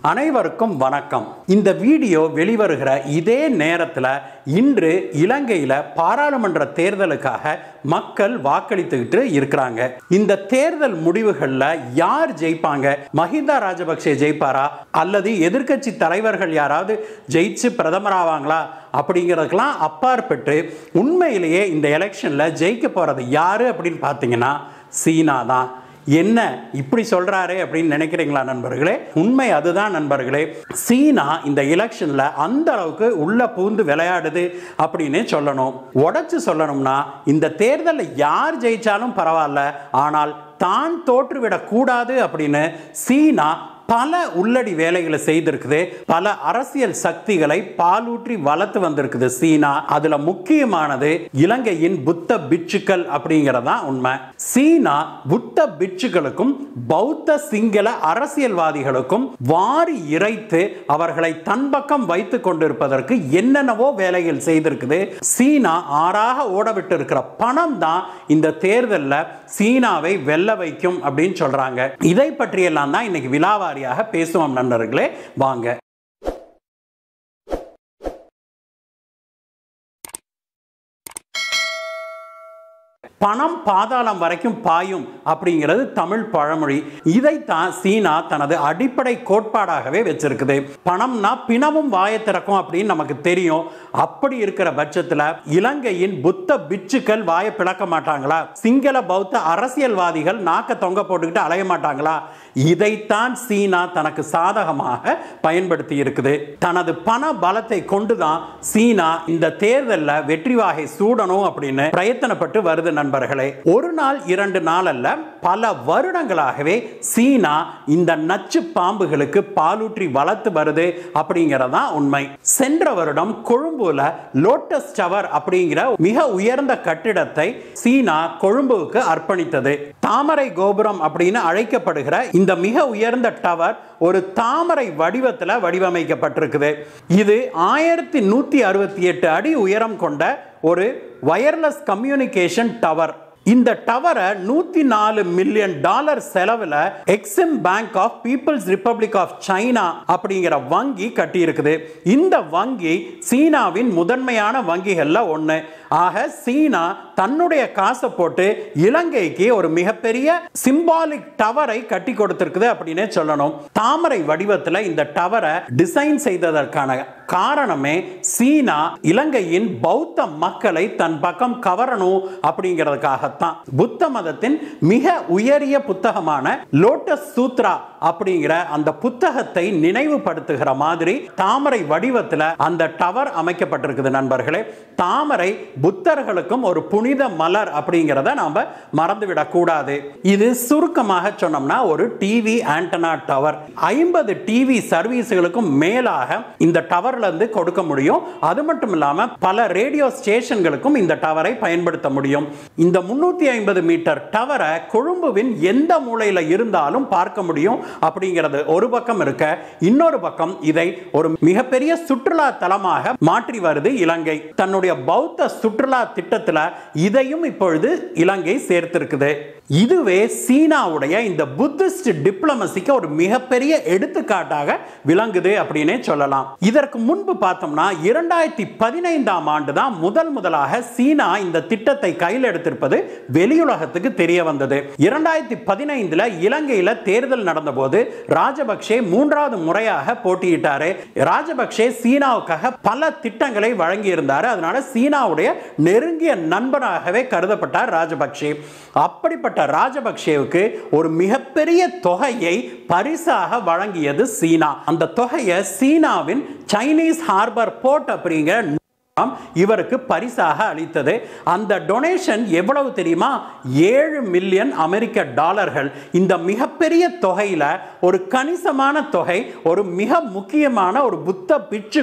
அனைவருக்கும் வணக்கம் இந்த வீடியோ வெளிவருகிற இதே நேரத்தில் இன்று இலங்கையில் பாராளுமன்ற தேர்தலுக்காக மக்கள் வாக்களித்துக்கிட்டு இருக்கிறாங்க இந்த தேர்தல் முடிவுகளில் யார் ஜெயிப்பாங்க மஹிந்தா ராஜபக்சே ஜெயிப்பாரா அல்லது எதிர்க்கட்சி தலைவர்கள் யாராவது ஜெயிச்சு பிரதமராவாங்களா அப்படிங்கிறதுக்கெல்லாம் அப்பாற்பட்டு உண்மையிலேயே இந்த எலெக்ஷனில் ஜெயிக்க போகிறது யாரு அப்படின்னு பார்த்தீங்கன்னா சீனா தான் என்ன இப்படி சொல்றாரு அப்படின்னு நினைக்கிறீங்களா நண்பர்களே உண்மை அதுதான் நண்பர்களே சீனா இந்த எலெக்ஷன்ல அந்த அளவுக்கு உள்ள பூந்து விளையாடுது அப்படின்னு சொல்லணும் உடைச்சு சொல்லணும்னா இந்த தேர்தலில் யார் ஜெயிச்சாலும் பரவாயில்ல ஆனால் தான் தோற்றுவிடக் கூடாது அப்படின்னு சீனா பல உள்ளடி வேலைகளை செய்திருக்குது பல அரசியல் சக்திகளை பாலூற்றி வளர்த்து வந்திருக்குது சீனா அதுல முக்கியமானது இலங்கையின் புத்த பிட்சுக்கள் அப்படிங்கறதா உண்மை சீனா புத்த பிட்சுகளுக்கும் பௌத்த சிங்கள அரசியல்வாதிகளுக்கும் வாரி இறைத்து அவர்களை தன் பக்கம் வைத்துக் கொண்டிருப்பதற்கு என்னென்னவோ வேலைகள் செய்திருக்குது சீனா ஆறாக ஓடவிட்டு இருக்கிற பணம் தான் இந்த தேர்தலில் சீனாவை வெல்ல வைக்கும் அப்படின்னு சொல்றாங்க இதை பற்றியெல்லாம் தான் இன்னைக்கு விலாவாரியாக பேசுவோம் நண்பர்களே வாங்க பணம் பாதாளம் வரைக்கும் பாயும் அப்படிங்கிறது தமிழ் பழமொழி இதைத்தான் சீனா தனது அடிப்படை கோட்பாடாகவே வச்சிருக்குது பணம்னா பிணமும் வாயை திறக்கும் அப்படின்னு நமக்கு தெரியும் அப்படி இருக்கிற பட்சத்தில் இலங்கையின் புத்த பிட்சுக்கள் வாயை பிளக்க மாட்டாங்களா சிங்கள பௌத்த அரசியல்வாதிகள் நாக்க தொங்க போட்டுக்கிட்டு அலைய மாட்டாங்களா இதைத்தான் சீனா தனக்கு சாதகமாக பயன்படுத்தி இருக்குது தனது பண பலத்தை கொண்டுதான் சீனா இந்த தேர்தலில் வெற்றி வாகை சூடணும் அப்படின்னு பிரயத்தனப்பட்டு வருது நண்பர்களே ஒரு நாள் இரண்டு நாள் அல்ல பல வருடங்களாகவே சீனா இந்த நச்சு பாம்புகளுக்கு பாலூற்றி வளர்த்து வருது அப்படிங்கறதான் உண்மை சென்ற வருடம் கொழும்புல லோட்டஸ் டவர் அப்படிங்கிற மிக உயர்ந்த கட்டிடத்தை சீனா கொழும்புவுக்கு அர்ப்பணித்தது தாமரை கோபுரம் அப்படின்னு அழைக்கப்படுகிற இந்த மிக உயர்ந்த டவர் ஒரு தாமரை வடிவத்தில் வடிவமைக்கப்பட்டிருக்குது இது ஆயிரத்தி நூத்தி அறுபத்தி எட்டு அடி உயரம் கொண்ட ஒரு வயர்லெஸ் கம்யூனிகேஷன் டவர் இந்த டவரை நூத்தி நாலு மில்லியன் டாலர் செலவில் Exim bank of People's Republic of China அப்படிங்கிற வங்கி கட்டியிருக்குது இந்த வங்கி சீனாவின் முதன்மையான வங்கிகள்ல ஒன்று ஆக சீனா தன்னுடைய காசை போட்டு இலங்கைக்கு ஒரு மிகப்பெரிய சிம்பாலிக் டவரை கட்டி கொடுத்திருக்குது அப்படின்னே சொல்லணும் தாமரை வடிவத்தில் இந்த டவரை டிசைன் செய்ததற்கான காரணமே சீனா இலங்கையின் பௌத்த மக்களை தன் பக்கம் கவரணும் அப்படிங்கிறதுக்காகத்தான் புத்த மதத்தின் மிக உயரிய புத்தகமான லோட்டஸ் சூத்ரா அப்படிங்கிற அந்த புத்தகத்தை நினைவுபடுத்துகிற மாதிரி தாமரை வடிவத்தில் அந்த டவர் அமைக்கப்பட்டிருக்குது நண்பர்களே தாமரை புத்தர்களுக்கும் ஒரு புனித மலர் அப்படிங்கிறத நாம மறந்துவிடக் கூடாது இது சுருக்கமாக சொன்னோம்னா ஒரு டிவி ஆண்டனா டவர் ஐம்பது டிவி சர்வீஸ்களுக்கும் மேலாக இந்த டவர்ல இருந்து கொடுக்க முடியும் அது மட்டும் இல்லாம பல ரேடியோ ஸ்டேஷன்களுக்கும் இந்த டவரை பயன்படுத்த முடியும் இந்த முன்னூத்தி ஐம்பது மீட்டர் டவரை கொழும்புவின் எந்த மூலையில இருந்தாலும் பார்க்க முடியும் அப்படிங்கிறது ஒரு பக்கம் இருக்க இன்னொரு பக்கம் இதை ஒரு மிகப்பெரிய சுற்றுலா தலமாக மாற்றி வருது இலங்கை தன்னுடைய பௌத்த சுற்றுலா திட்டத்தில் இதையும் இப்பொழுது இலங்கை சேர்த்திருக்குது இதுவே சீனாவுடைய இந்த புத்திஸ்ட் டிப்ளமசிக்கு ஒரு மிகப்பெரிய எடுத்துக்காட்டாக விளங்குது அப்படின்னே சொல்லலாம் இதற்கு முன்பு பார்த்தோம்னா இரண்டாயிரத்தி பதினைந்தாம் ஆண்டு தான் முதல் முதலாக சீனா இந்த திட்டத்தை கையில் எடுத்திருப்பது வெளியுலகத்துக்கு தெரிய வந்தது இரண்டாயிரத்தி பதினைந்துல இலங்கையில தேர்தல் நடந்தபோது ராஜபக்சே மூன்றாவது முறையாக போட்டியிட்டாரு ராஜபக்சே சீனாவுக்காக பல திட்டங்களை வழங்கி இருந்தார் அதனால சீனாவுடைய நெருங்கிய நண்பனாகவே கருதப்பட்டார் ராஜபக்சே அப்படிப்பட்ட ராஜபக்சேவுக்கு ஒரு மிகப்பெரிய தொகையை பரிசாக வழங்கியது சீனா அந்த தொகையை சீனாவின் சைனீஸ் ஹார்பர் போர்ட் அப்படிங்கிற இவருக்கு பரிசாக அளித்தது அந்த டொனேஷன் எவ்வளவு தெரியுமா ஏழு மில்லியன் அமெரிக்க டாலர்கள் இந்த மிகப்பெரிய தொகையில் ஒரு கணிசமான தொகை ஒரு மிக முக்கியமான ஒரு புத்த பிச்சுக்கும்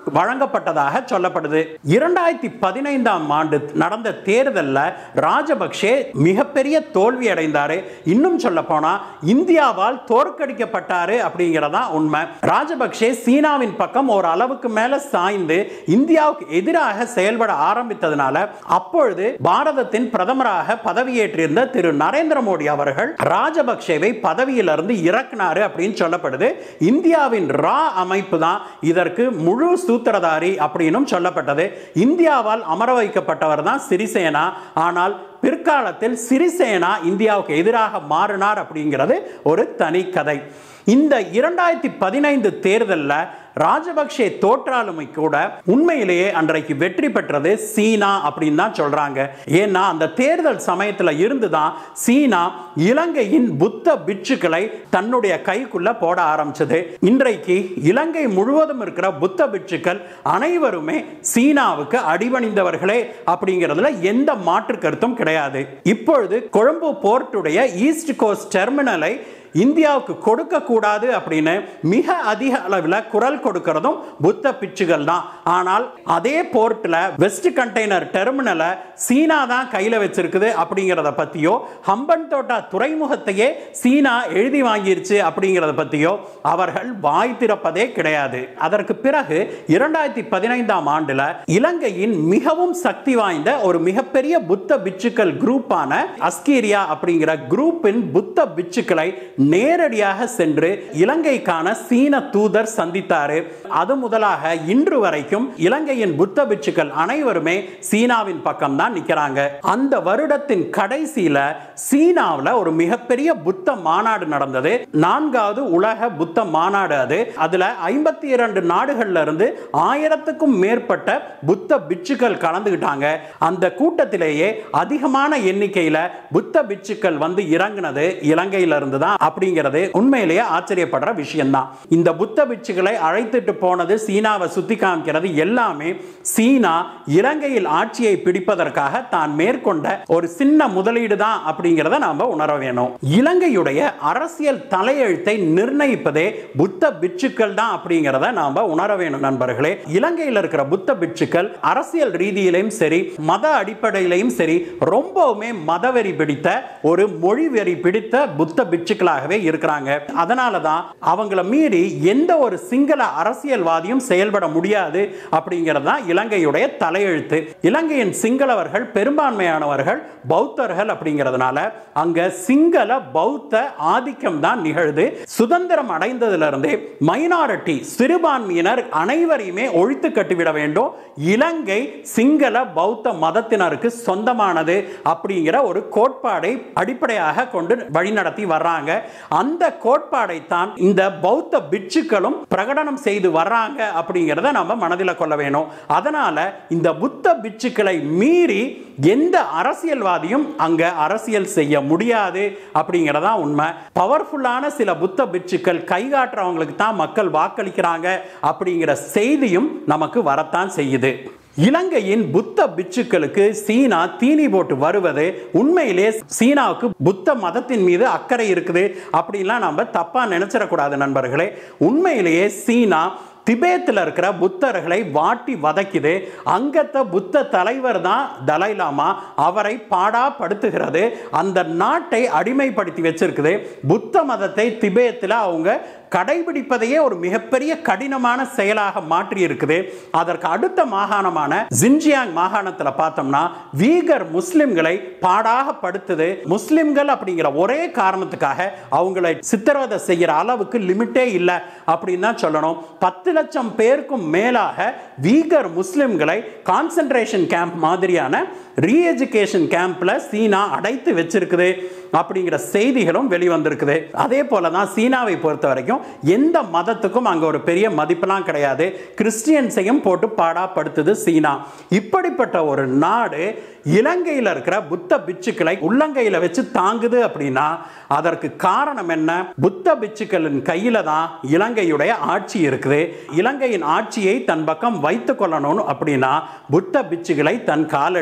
வழங்கப்பட்டதாக சொல்லப்படுது இரண்டாயிரத்தி பதினைந்தாம் ஆண்டு நடந்த தேர்தலில் ராஜபக்சே மிகப்பெரிய தோல்வி அடைந்தாரு இன்னும் சொல்ல போனா இந்தியாவால் தோற்கடிக்கப்பட்டாரு அப்படிங்கிறதா உண்மை ராஜபக்சே சீனாவின் பக்கம் ஒரு அளவுக்கு மேல சாய்ந்து இந்தியாவுக்கு எதிராக செயல்பட ஆரம்பித்ததுனால அப்பொழுது பாரதத்தின் பிரதமராக பதவியேற்றிருந்த திரு நரேந்திர மோடி அவர்கள் ராஜபக்சேவை பதவியிலிருந்து இறக்குனாரு அப்படின்னு சொல்லப்படுது இந்தியாவின் ரா அமைப்பு தான் இதற்கு முழு சூத்திரதாரி அப்படின்னும் சொல்லப்பட்டது இந்தியாவால் அமர வைக்கப்பட்டவர் தான் சிறிசேனா ஆனால் பிற்காலத்தில் சிறிசேனா இந்தியாவுக்கு எதிராக மாறினார் அப்படிங்கிறது ஒரு தனி கதை இந்த இரண்டாயிரத்தி பதினைந்து தேர்தலில் ராஜபக்சே தோற்றாலுமை கூட உண்மையிலேயே அன்றைக்கு வெற்றி பெற்றது சீனா அப்படின்னு தான் சொல்றாங்க ஏன்னா அந்த தேர்தல் சமயத்தில் இருந்து தான் சீனா இலங்கையின் புத்த பிட்சுக்களை தன்னுடைய கைக்குள்ள போட ஆரம்பிச்சது இன்றைக்கு இலங்கை முழுவதும் இருக்கிற புத்த பிட்சுக்கள் அனைவருமே சீனாவுக்கு அடிபணிந்தவர்களே அப்படிங்கிறதுல எந்த மாற்று கருத்தும் கிடையாது இப்பொழுது கொழும்பு போர்ட்டுடைய ஈஸ்ட் கோஸ்ட் டெர்மினலை இந்தியாவுக்கு கொடுக்க கூடாது அப்படின்னு மிக அதிக அளவில் குரல் கொடுக்கிறதும் புத்த பிச்சுகள் தான் ஆனால் அதே போர்ட்டில் வெஸ்ட் கண்டெய்னர் டெர்மினலை சீனா தான் கையில் வச்சிருக்குது அப்படிங்கிறத பற்றியோ ஹம்பன் தோட்டா துறைமுகத்தையே சீனா எழுதி வாங்கிருச்சு அப்படிங்கிறத பற்றியோ அவர்கள் வாய் திறப்பதே கிடையாது அதற்கு பிறகு இரண்டாயிரத்தி பதினைந்தாம் ஆண்டில் இலங்கையின் மிகவும் சக்தி வாய்ந்த ஒரு மிகப்பெரிய புத்த பிச்சுக்கள் குரூப்பான அஸ்கீரியா அப்படிங்கிற குரூப்பின் புத்த பிச்சுக்களை நேரடியாக சென்று இலங்கைக்கான சீன தூதர் சந்தித்தாரு அது முதலாக இன்று வரைக்கும் இலங்கையின் புத்த பிட்சுக்கள் அனைவருமே சீனாவின் பக்கம் தான் நிக்கிறாங்க அந்த வருடத்தின் கடைசியில சீனாவில் ஒரு மிகப்பெரிய புத்த மாநாடு நடந்தது நான்காவது உலக புத்த மாநாடு அது அதுல ஐம்பத்தி இரண்டு நாடுகள்ல இருந்து ஆயிரத்துக்கும் மேற்பட்ட புத்த பிட்சுக்கள் கலந்துகிட்டாங்க அந்த கூட்டத்திலேயே அதிகமான எண்ணிக்கையில புத்த பிட்சுக்கள் வந்து இறங்குனது இலங்கையில இருந்து தான் அப்படிங்கிறது உண்மையிலேயே ஆச்சரியப்படுற விஷயம்தான் இந்த புத்த பிட்சுகளை அழைத்துட்டு போனது சீனாவை சுத்தி காமிக்கிறது எல்லாமே சீனா இலங்கையில் ஆட்சியை பிடிப்பதற்காக தான் மேற்கொண்ட ஒரு சின்ன முதலீடு தான் அப்படிங்கிறத நாம உணர வேணும் இலங்கையுடைய அரசியல் தலையெழுத்தை நிர்ணயிப்பதே புத்த பிட்சுக்கள் தான் அப்படிங்கிறத நாம உணர வேணும் நண்பர்களே இலங்கையில் இருக்கிற புத்த பிட்சுக்கள் அரசியல் ரீதியிலையும் சரி மத அடிப்படையிலையும் சரி ரொம்பவுமே மதவெறி பிடித்த ஒரு மொழி வெறி பிடித்த புத்த பிட்சுக்களாகவே இருக்கிறாங்க அதனால தான் அவங்கள மீறி எந்த ஒரு சிங்கள அரசியல்வாதியும் செயல்பட முடியாது அப்படிங்கிறது தான் இலங்கையுடைய தலையெழுத்து இலங்கையின் சிங்களவர்கள் பெரும்பான்மையானவர்கள் பௌத்தர்கள் அப்படிங்கிறதுனால அங்க சிங்கள பௌத்த ஆதிக்கம் தான் நிகழுது சுதந்திரம் அடைந்ததிலிருந்தே மைனாரிட்டி சிறுபான்மையினர் அனைவரையுமே ஒழித்து கட்டிவிட வேண்டும் இலங்கை சிங்கள பௌத்த மதத்தினருக்கு சொந்தமானது அப்படிங்கிற ஒரு கோட்பாடை அடிப்படையாக கொண்டு வழிநடத்தி வர்றாங்க அந்த கோட்பாடை தான் இந்த பௌத்த பிட்சுக்களும் பிரகடனம் செய்து வர்றாங்க அப்படிங்கிறத நம்ம மனதில் கொள்ள வேணும் அதனால இந்த புத்த பிட்சுக்களை மீறி எந்த அரசியல்வாதியும் அங்க அரசியல் செய்ய முடியாது அப்படிங்கிறதா உண்மை பவர்ஃபுல்லான சில புத்த பிட்சுக்கள் கைகாட்டுறவங்களுக்கு தான் மக்கள் வாக்களிக்கிறாங்க அப்படிங்கிற செய்தியும் நமக்கு வரத்தான் செய்யுது இலங்கையின் புத்த பிட்சுக்களுக்கு சீனா தீனி போட்டு வருவது உண்மையிலே சீனாவுக்கு புத்த மதத்தின் மீது அக்கறை இருக்குது அப்படின்லாம் நம்ம தப்பா நினைச்சிடக்கூடாது நண்பர்களே உண்மையிலேயே சீனா திபேத்தில் இருக்கிற புத்தர்களை வாட்டி வதக்கிது அங்கத்த புத்த தலைவர் தான் தலைலாமா அவரை பாடாப்படுத்துகிறது அந்த நாட்டை அடிமைப்படுத்தி வச்சிருக்குது புத்த மதத்தை திபேத்தில் அவங்க கடைபிடிப்பதையே ஒரு மிகப்பெரிய கடினமான செயலாக மாற்றி இருக்குது அதற்கு அடுத்த மாகாணமான ஜின்ஜியாங் மாகாணத்தில் பார்த்தோம்னா வீகர் முஸ்லிம்களை பாடாக படுத்துது முஸ்லிம்கள் அப்படிங்கிற ஒரே காரணத்துக்காக அவங்களை சித்திரவதை செய்கிற அளவுக்கு லிமிட்டே இல்லை அப்படின்னு தான் சொல்லணும் பத்து லட்சம் பேருக்கும் மேலாக வீகர் முஸ்லிம்களை கான்சென்ட்ரேஷன் கேம்ப் மாதிரியான ரீஎஜுகேஷன் கேம்ப்ல சீனா அடைத்து வச்சிருக்குது அப்படிங்கிற செய்திகளும் வெளிவந்திருக்குது அதே போல தான் சீனாவை பொறுத்த வரைக்கும் எந்த மதத்துக்கும் அங்கே ஒரு பெரிய மதிப்பெல்லாம் கிடையாது கிறிஸ்டியன்ஸையும் போட்டு பாடாப்படுத்துது சீனா இப்படிப்பட்ட ஒரு நாடு இலங்கையில் இருக்கிற புத்த பிச்சுக்களை உள்ளங்கையில் வச்சு தாங்குது அப்படின்னா அதற்கு காரணம் என்ன புத்த பிச்சுக்களின் கையில தான் இலங்கையுடைய ஆட்சி இருக்குது இலங்கையின் ஆட்சியை தன் பக்கம் வைத்து கொள்ளணும் அப்படின்னா புத்த பிச்சுகளை தன் காலடியில்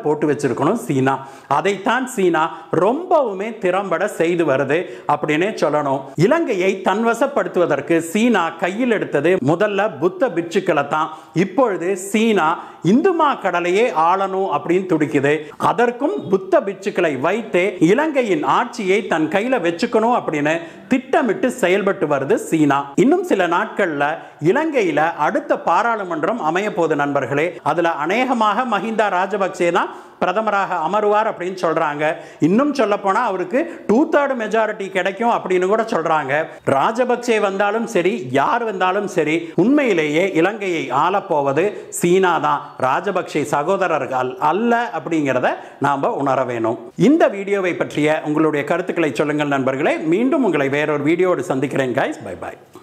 போட்டு வச்சிருக்கணும் சீனா அதைத்தான் சீனா ரொம்பவுமே திறம்பட செய்து வருது அப்படின்னே சொல்லணும் இலங்கையை தன்வசப்படுத்துவதற்கு சீனா கையில் எடுத்தது முதல்ல புத்த பிட்சுக்களை தான் இப்பொழுது சீனா இந்துமா கடலையே ஆளணும் அப்படின்னு துடிக்குது அதற்கும் புத்த பிட்சுக்களை வைத்தே இலங்கையின் ஆட்சியை தன் கையில வச்சுக்கணும் அப்படின்னு திட்டமிட்டு செயல்பட்டு வருது சீனா இன்னும் சில நாட்கள்ல இலங்கையில அடுத்த பாராளுமன்றம் அமைய போகுது நண்பர்களே அதுல அநேகமாக மஹிந்தா ராஜபக்சே தான் பிரதமராக அமருவார் அப்படின்னு சொல்றாங்க இன்னும் சொல்ல போனா அவருக்கு டூ தேர்ட் மெஜாரிட்டி கிடைக்கும் அப்படின்னு கூட சொல்றாங்க ராஜபக்சே வந்தாலும் சரி யார் வந்தாலும் சரி உண்மையிலேயே இலங்கையை ஆளப்போவது சீனா தான் ராஜபக்சே சகோதரர்கள் அல்ல அப்படிங்கிறத நாம உணர வேணும் இந்த வீடியோவை பற்றிய உங்களுடைய கருத்துக்களை சொல்லுங்கள் நண்பர்களே மீண்டும் உங்களை வேறொரு வீடியோடு சந்திக்கிறேன் கைஸ் பை பாய்